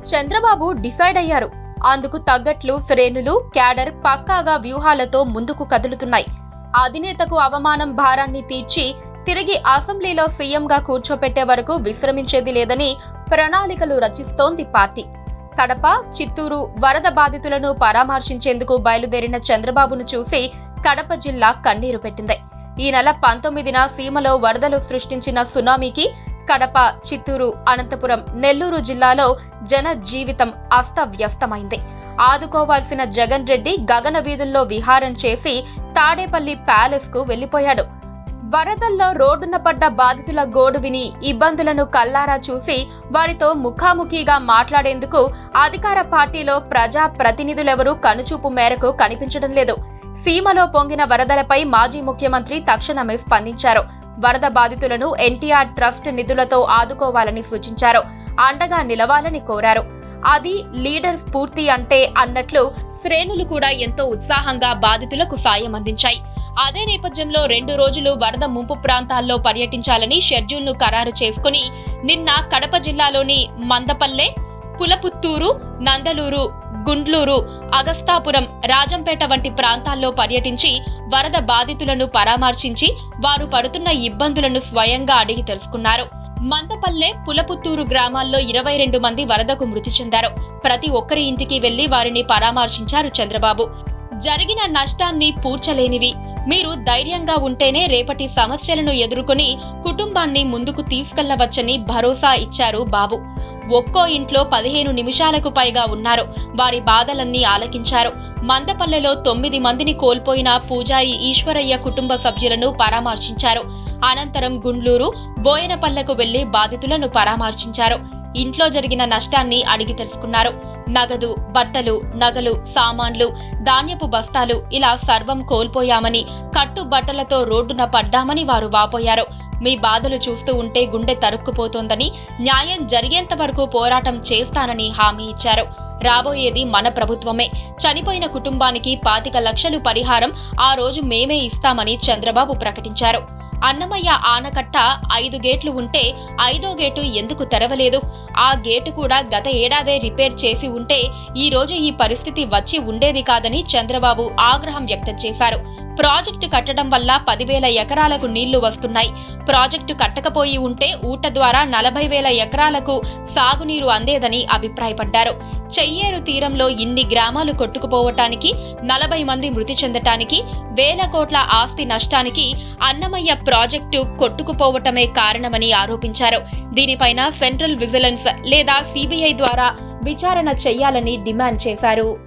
Chandrababu decide అయ్యారు అందుకు తగ్గట్లు శ్రేణులు క్యాడర్ పక్కాగా వ్యూహాలతో ముందుకు కదులుతున్నాయి అధినేతకు అవమానం భారాన్ని తీర్చి తిరిగి అసెంబ్లీలో సీఎంగా కూర్చోపెట్టే వరకు విశ్రమించేది లేదని ప్రణాళికలు రచిస్తోంది పార్టీ కడప చిత్తూరు వరద బాధితులను పరామర్శించేందుకు బయలుదేరిన చంద్రబాబును చూసి కడప జిల్లా కన్నీరు పెట్టింది ఈ నెల పంతొమ్మిదిన సీమలో వరదలు సృష్టించిన సునామీకి కడప చిత్తూరు అనంతపురం నెల్లూరు జిల్లాలో జన జీవితం అస్తవ్యస్తమైంది ఆదుకోవాల్సిన జగన్ రెడ్డి గగన వీధుల్లో విహారం చేసి తాడేపల్లి ప్యాలెస్ కు వెళ్లిపోయాడు వరదల్లో రోడ్డున పడ్డ బాధితుల గోడు విని ఇబ్బందులను కల్లారా చూసి వారితో ముఖాముఖిగా మాట్లాడేందుకు అధికార పార్టీలో ప్రజా ప్రతినిధులెవరూ కనుచూపు మేరకు కనిపించడం లేదు సీమలో పొంగిన వరదలపై మాజీ ముఖ్యమంత్రి తక్షణమే స్పందించారు వరద బాధితులను ఎన్టీఆర్ ట్రస్ట్ నిధులతో ఆదుకోవాలని సూచించారు అండగా నిలవాలని కోరారు అది లీడర్ స్ఫూర్తి అంటే అన్నట్లు శ్రేణులు కూడా ఎంతో ఉత్సాహంగా బాధితులకు సాయం అందించాయి అదే నేపథ్యంలో రెండు రోజులు వరద ముంపు ప్రాంతాల్లో పర్యటించాలని షెడ్యూల్ను ఖరారు చేసుకుని నిన్న కడప జిల్లాలోని మందపల్లె పులపుత్తూరు నందలూరు గుండ్లూరు అగస్తాపురం రాజంపేట వంటి ప్రాంతాల్లో పర్యటించి వరద బాధితులను పరామర్శించి వారు పడుతున్న ఇబ్బందులను స్వయంగా అడిగి తెలుసుకున్నారు మందపల్లె పులపుత్తూరు గ్రామాల్లో ఇరవై రెండు మంది వరదకు మృతి చెందారు ప్రతి ఒక్కరి ఇంటికి వెళ్లి వారిని పరామర్శించారు చంద్రబాబు జరిగిన నష్టాన్ని పూడ్చలేనివి మీరు ధైర్యంగా ఉంటేనే రేపటి సమస్యలను ఎదుర్కొని కుటుంబాన్ని ముందుకు తీసుకెళ్లవచ్చని భరోసా ఇచ్చారు బాబు ఒక్కో ఇంట్లో పదిహేను నిమిషాలకు పైగా ఉన్నారు వారి బాధలన్నీ ఆలకించారు మందపల్లెలో తొమ్మిది మందిని కోల్పోయిన పూజారి ఈశ్వరయ్య కుటుంబ సభ్యులను పరామర్శించారు అనంతరం గుండ్లూరు బోయనపల్లెకు వెళ్లి బాధితులను పరామర్శించారు ఇంట్లో జరిగిన నష్టాన్ని అడిగి తెలుసుకున్నారు నగదు బట్టలు నగలు సామాన్లు ధాన్యపు బస్తాలు ఇలా సర్వం కోల్పోయామని కట్టు బట్టలతో రోడ్డున పడ్డామని వారు వాపోయారు మీ బాధలు చూస్తూ ఉంటే గుండె తరుక్కుపోతోందని న్యాయం జరిగేంత వరకు పోరాటం చేస్తానని హామీ ఇచ్చారు రాబోయేది మన ప్రభుత్వమే చనిపోయిన కుటుంబానికి పాతిక లక్షలు పరిహారం ఆ రోజు మేమే ఇస్తామని చంద్రబాబు ప్రకటించారు అన్నమయ్య ఆనకట్ట ఐదు గేట్లు ఉంటే ఐదో గేటు ఎందుకు తెరవలేదు ఆ గేటు కూడా గత ఏడాదే రిపేర్ చేసి ఉంటే ఈ రోజు ఈ పరిస్థితి వచ్చి ఉండేది కాదని చంద్రబాబు ఆగ్రహం వ్యక్తం చేశారు ప్రాజెక్టు కట్టడం వల్ల పదివేల ఎకరాలకు నీళ్లు వస్తున్నాయి ప్రాజెక్టు కట్టకపోయి ఉంటే ఊట ద్వారా నలభై వేల ఎకరాలకు సాగునీరు అందేదని అభిప్రాయపడ్డారు చెయ్యేరు తీరంలో ఇన్ని గ్రామాలు కొట్టుకుపోవటానికి నలభై మంది మృతి చెందటానికి వేల కోట్ల ఆస్తి నష్టానికి అన్నమయ్య ప్రాజెక్టు కొట్టుకుపోవటమే కారణమని ఆరోపించారు దీనిపైన సెంట్రల్ విజిలెన్స్ లేదా సిబిఐ ద్వారా విచారణ చెయ్యాలని డిమాండ్ చేశారు